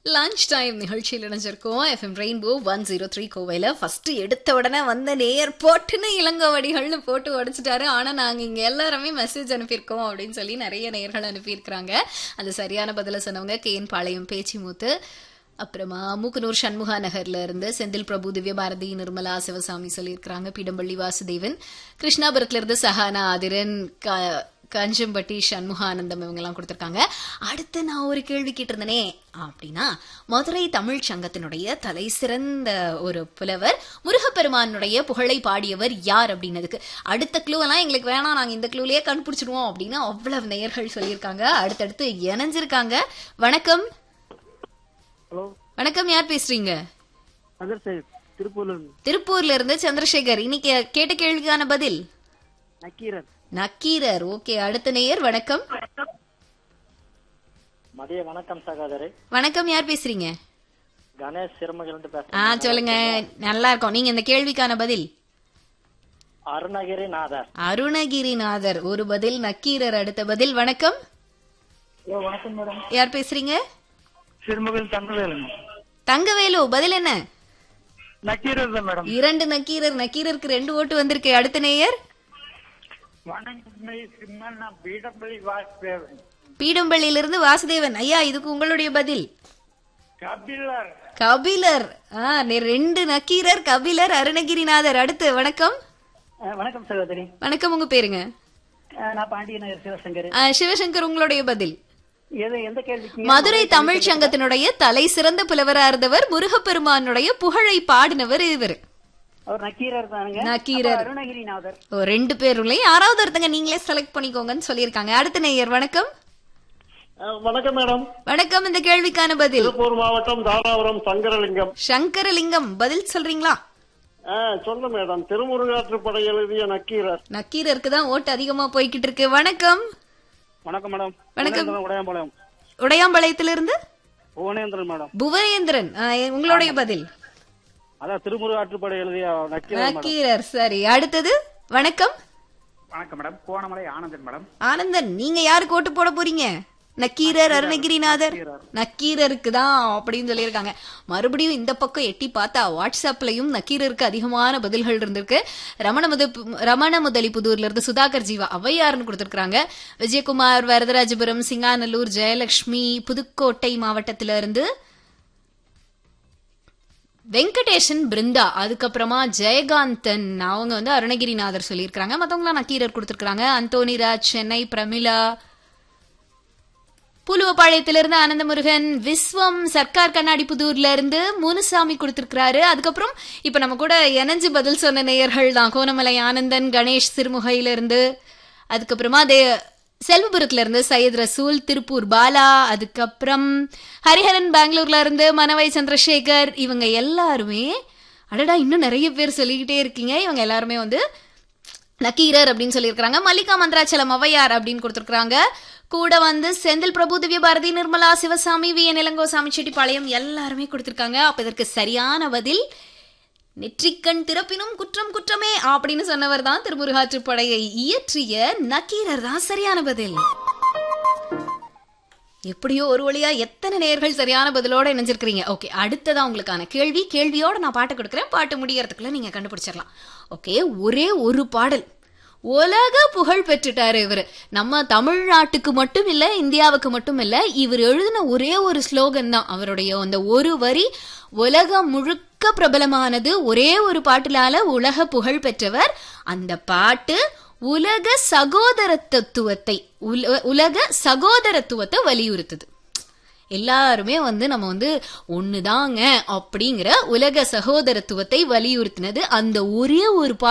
Lunch time நிகழ்ச்சியில் இணைஞ்சிருக்கோம் FM rainbow one zero three கோவையில் ஃபர்ஸ்ட் எடுத்த உடனே வந்த நேயர் போட்டுன்னு இளங்கோவடிகள்னு போட்டு உடைச்சிட்டாரு ஆனால் நாங்கள் இங்கே எல்லாருமே மெசேஜ் அனுப்பியிருக்கோம் அப்படின்னு சொல்லி நிறைய நேயர்கள் அனுப்பியிருக்கிறாங்க அது சரியான பதிலை சொன்னவங்க கே என் பாளையம் பேச்சிமுத்து அப்புறமா மூக்கனூர் சண்முகா நகர்ல இருந்து செந்தில் பிரபு திவ்யபாரதி நிர்மலா சிவசாமி சொல்லியிருக்கிறாங்க பீடம்பள்ளி வாசுதேவன் கிருஷ்ணாபுரத்துல இருந்து சஹானா ஆதிரன் க- கஞ்சம்பட்டி சண்முகானந்தம் இவங்க எல்லாம் கொடுத்திருக்காங்க அடுத்து நான் ஒரு கேள்வி கேட்டிருந்தனே அப்படின்னா மதுரை தமிழ் சங்கத்தினுடைய தலை சிறந்த ஒரு புலவர் முருகப்பெருமானுடைய புகழை பாடியவர் யார் அப்படின்னதுக்கு அடுத்த க்ளூ எல்லாம் எங்களுக்கு வேணாம் நாங்க இந்த க்ளூலயே கண்டுபிடிச்சிடுவோம் அப்படின்னு அவ்வளவு நேயர்கள் சொல்லியிருக்காங்க அடுத்தடுத்து இணைஞ்சிருக்காங்க வணக்கம் ஹலோ வணக்கம் யார் பேசுறீங்க அதர் சைடு திருப்பூர்ல இருந்து திருப்பூர்ல இருந்து சந்திரசேகர் இன்னைக்கு கேட்ட கேள்விக்கான பதில் நக்கீரன் நக்கீரர் ஓகே அடுத்த நேயர் வணக்கம் மதிய வணக்கம் சகோதரி வணக்கம் யார் பேசுறீங்க கணேஷ் சிறுமகிலிருந்து ஆ பேசுறேன் சொல்லுங்க நல்லா இருக்கும் நீங்க இந்த கேள்விக்கான பதில் அருணகிரி நாதர் அருணகிரிநாதர் ஒரு பதில் நக்கீரர் அடுத்த பதில் வணக்கம் ஹலோ வணக்கம் மேடம் யார் பேசுறீங்க சிறுமகில் தங்கவேலுங்க தங்கவேலு பதில் என்ன நக்கீரர் தான் மேடம் இரண்டு நக்கீரர் நக்கீரருக்கு ரெண்டு ஓட்டு வந்திருக்கு அடுத்த நேயர் வணக்கம் சிம்மன் நான் பீடப்பள்ளி வாசுதேவன் பீடம்பள்ளியிலிருந்து வாசுதேவன் ஐயா இதுக்கு உங்களுடைய பதில் கபிலர் கபிலர் ஆ நெ- ரெண்டு நக்கீரர் கபிலர் அருணகிரிநாதர் அடுத்து வணக்கம் வணக்கம் சகோதரி வணக்கம் உங்க பேருங்க நான் பாண்டிய நகர் சிவசங்கர் ஆ, சிவசங்கர் உங்களுடைய பதில் எது எந்த கேள்விக்கு மதுரை தமிழ் சங்கத்தினுடைய தலை சிறந்த புலவரா இருந்தவர் முருகப்பெருமானுடைய புகழை பாடினவர் இவர் அவர் நக்கீரர் தானுங்க நக்கீரர் அருணகிரிநாதர் ஓ, ரெண்டு பேருல யாராவது ஒருத்தங்க நீங்களே செலக்ட் பண்ணிக்கோங்கன்னு சொல்லியிருக்காங்க அடுத்த நேயர் வணக்கம் வணக்கம் மேடம் வணக்கம் இந்த கேள்விக்கான பதில் திருப்பூர் மாவட்டம் தாராபுரம் சங்கரலிங்கம் சங்கரலிங்கம் பதில் சொல்றீங்களா ஆ, சொல்ல மேடம் திருமுருகாற்றுப்படை எழுதிய நக்கீரர் நக்கீரருக்கு தான் ஓட்டு அதிகமா போய்கிட்டு இருக்கு வணக்கம் வணக்கம் மேடம் வணக்கம். உடையாம்பாளையம் உடையாம்பாளையத்திலிருந்து புவனேந்திரன் மேடம் புவனேந்திரன் ஆ, உங்களுடைய பதில் அதான் திருமுருகாற்றுப்படை எழுதிய நக்கீரர் நக்கீரர் சரி அடுத்தது வணக்கம் வணக்கம் மேடம் கோணமலை ஆனந்தன் மேடம் ஆனந்தன் நீங்க யாருக்கு ஓட்டு போட போறீங்க நக்கீரர் அருணகிரிநாதர் நக்கீரருக்கு தான் அப்படின்னு சொல்லியிருக்காங்க மறுபடியும் இந்த பக்கம் எட்டி பார்த்தா வாட்ஸ்அப்லயும் நக்கீரருக்கு அதிகமான பதில்கள் இருந்திருக்கு ரமண முத ரமண முதலி புதூர்ல இருந்து சுதாகர் ஜீவா ஔவையார்னு கொடுத்திருக்காங்க விஜயகுமார் வரதராஜபுரம் சிங்காநல்லூர் ஜெயலட்சுமி புதுக்கோட்டை மாவட்டத்தில இருந்து வெங்கடேஷன் பிருந்தா அதுக்கப்புறமா ஜெயகாந்தன் அவங்க வந்து அருணகிரிநாதர் சொல்லியிருக்காங்க மத்தவங்களாம் நக்கீரர் கொடுத்திருக்காங்க அந்தோனிராஜ் சென்னை பிரமிளா புலுவப்பாளையத்திலிருந்து ஆனந்தமுருகன் விஸ்வம் சர்க்கார் கண்ணாடி புதூர்ல இருந்து முனுசாமி கொடுத்திருக்கிறாரு அதுக்கப்புறம் இப்ப நம்ம கூட இணைஞ்சு பதில் சொன்ன நேயர்கள் தான் கோணமலை ஆனந்தன் கணேஷ் சிறுமுகையில இருந்து அதுக்கப்புறமா அதே செல்வபுரத்துல இருந்து சையத் ரசூல் திருப்பூர் பாலா அதுக்கப்புறம் ஹரிஹரன் பெங்களூர்ல இருந்து மனவை சந்திரசேகர் இவங்க எல்லாருமே அடடா இன்னும் நிறைய பேர் சொல்லிக்கிட்டே இருக்கீங்க இவங்க எல்லாருமே வந்து நக்கீரர் அப்படின்னு சொல்லியிருக்காங்க மல்லிகா மந்திராச்சலம் ஔவையார் அப்படின்னு கொடுத்துருக்காங்க கூட வந்து செந்தில் பிரபு திவ்ய பாரதி நிர்மலா சிவசாமி வி என் இளங்கோ சாமிச்செட்டிப்பாளையம் எல்லாருமே கொடுத்துருக்காங்க அப்ப இதற்கு சரியான பதில் நெற்றிக்கண் திறப்பினும் குற்றம் குற்றமே அப்படின்னு சொன்னவர் தான் திருமுருகாற்றுப்படையை இயற்றிய நக்கீரர் தான் சரியான பதில் எப்படியோ ஒரு வழியா எத்தனை நேர்கள் சரியான பதிலோட இணைஞ்சிருக்கிறீங்க ஓகே அடுத்ததா உங்களுக்கான கேள்வி கேள்வியோட நான் பாட்டு கொடுக்குறேன் பாட்டு முடியறதுக்குள்ள நீங்க கண்டுபிடிச்சிடலாம் ஓகே ஒரே ஒரு பாடல் உலக புகழ் பெற்றுட்டாரு இவர் நம்ம தமிழ்நாட்டுக்கு மட்டும் இல்ல இந்தியாவுக்கு மட்டும் இல்ல இவர் எழுதின ஒரே ஒரு ஸ்லோகன் தான் அவருடைய அந்த ஒரு வரி உலகம் முழுக்க பிரபலமானது ஒரே ஒரு பாட்டுலால உலக புகழ் பெற்றவர் அந்த பாட்டு உலக சகோதரத்துவத்தை உல- உலக சகோதரத்துவத்தை வலியுறுத்துது எல்லாருமே வந்து நம்ம வந்து ஒண்ணுதாங்க அப்படிங்கிற உலக சகோதரத்துவத்தை வலியுறுத்தினது அந்த ஒரே ஒரு